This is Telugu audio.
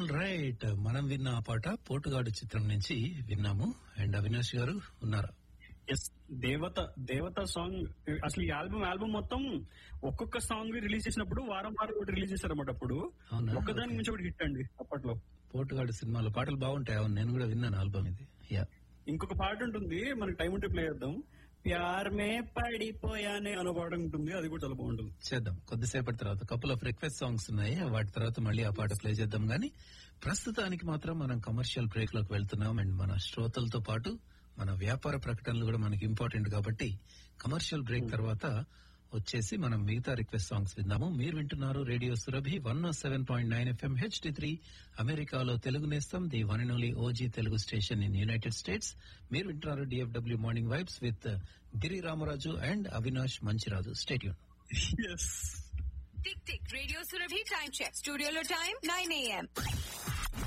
ఆల్ రైట్ మనం విన్న ఆ పాట పోటుగాడు చిత్రం నుంచి విన్నాము అండ్ అవినాష్ గారు ఉన్నారా ఎస్ దేవత దేవత సాంగ్ అసలు ఈ ఆల్బమ్ ఆల్బమ్ మొత్తం ఒక్కొక్క సాంగ్ రిలీజ్ చేసినప్పుడు వారం వారం ఒకటి రిలీజ్ చేశారు అన్నమాట అప్పుడు అవునా? ఒక్కదాని Okay. నుంచి ఒకటి హిట్ అండి అప్పట్లో పోటుగాడు సినిమాలో పాటలు బాగుంటాయి అవును నేను కూడా విన్నాను ఆల్బమ్ ఇది యా ఇంకొక పాట ఉంటుంది మనకి టైం ఉంటే ప్లే చేద్దాం ప్యార్ మే పడిపోయానే అనే పాట ఉంటుంది అది కూడా చాలా బాగుంటుంది చేద్దాం కొద్దిసేపటి తర్వాత కపుల్ ఆఫ్ రిక్వెస్ట్ సాంగ్స్ ఉన్నాయి వాటి తర్వాత మళ్ళీ ఆ పాట ప్లే చేద్దాం గానీ ప్రస్తుతానికి మాత్రం మనం కమర్షియల్ బ్రేక్ లోకి వెళ్తున్నాం అండ్ మన శ్రోతలతో పాటు మన వ్యాపార ప్రకటనలు కూడా మనకి ఇంపార్టెంట్ కాబట్టి కమర్షియల్ బ్రేక్ తర్వాత వచ్చేసి మనం మిగతా రిక్వెస్ట్ సాంగ్స్ విందాము మీరు వింటున్నారు radio Surabhi one seven point nine FM HD three అమెరికాలో తెలుగు నేస్తం the one and only OG Telugu station in United States మీరు వింటున్నారు DFW morning vibes with Giri Ramaraju and Avinash Manchiraju stadium yes Tick tick. Radio Surabhi time check. Studio lo time 9 a.m.